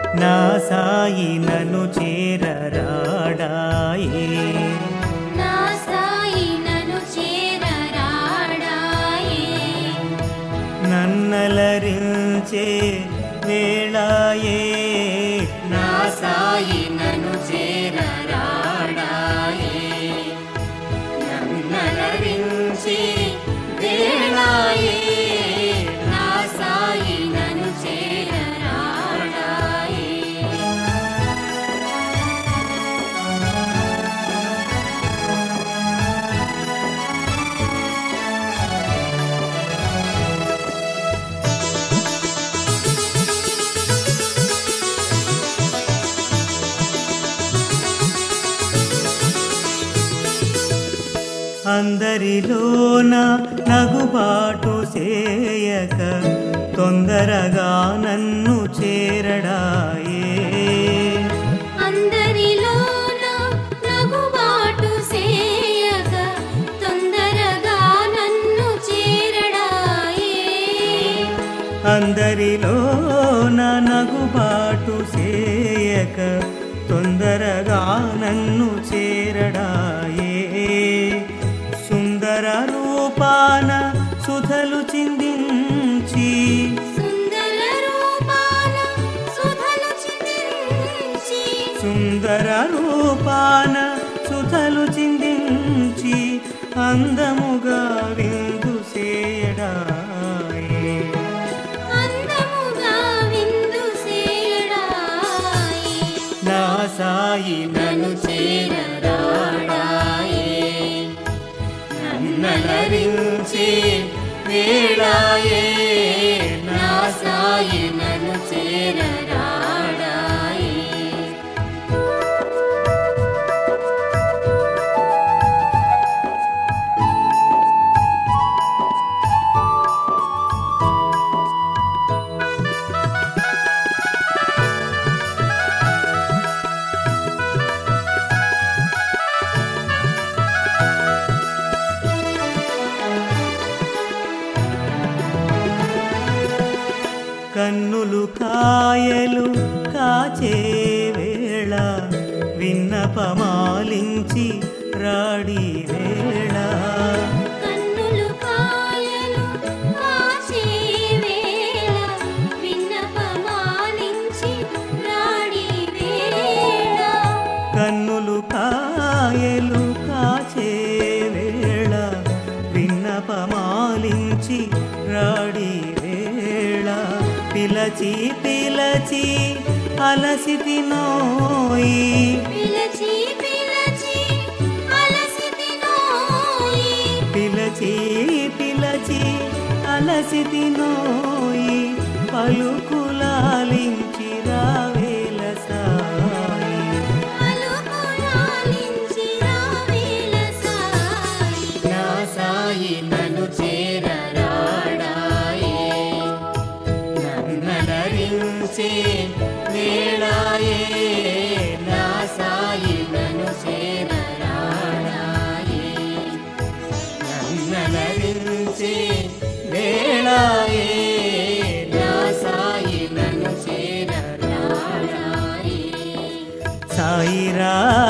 నా సాయి నన్ను చేరరాడాయే నా సాయి నన్ను చేరరాడాయే నన్నలరించే వేళాయే నా సాయి నన్ను చేరరాడాయే నన్నలరించి వేళాయే నా సాయి నన్ను చేరరాడాయే అందరిలోన నగుబాటు చేయక తొందరగా నన్ను చేరడాయే అందరిలోన నగుబాటు సేయక తొందరగా నన్ను చేరడాయే అందరిలోన నగుబాటు చేయక తొందరగా నన్ను చేరడాయే సుందర రూపాన సుధలు చిందించి సుందర రూపాన సుధలు చిందించి సుందర రూపాన సుధలు చిందించి అందముగా విందు చేయడాయే అందముగా విందు సేయడాయే నా సాయి నన్ను చేరరాడాయే నన్నలరించి వేళాయే నా సాయి నన్ను చేరరాడాయే కన్నులు కాయలు కాచే వేళ విన్నపమాలించి రాడి వేళ కన్నులు కాయలు కాచే వేళ విన్నపమాలించి రాడి వేళ కన్నులు కాయలు కాచే వేళ విన్నపమాలించి రాడి వేళ పిలచి పిలచి అలసితి నోయి పిలచి పిలచి అలసితి నోయి పిలచి పిలచి అలసితి నోయి పలుకులాలించి రావేల సాయి అలుకులాలించి రావేల సాయి నా సాయి నన్ను చేరరాడాయే నన్నలరించి వేళాయే నా సాయి నన్ను చేరరాడాయే నన్నలరించి వేళాయే నా సాయి నన్ను చేరరాడాయే సాయిరా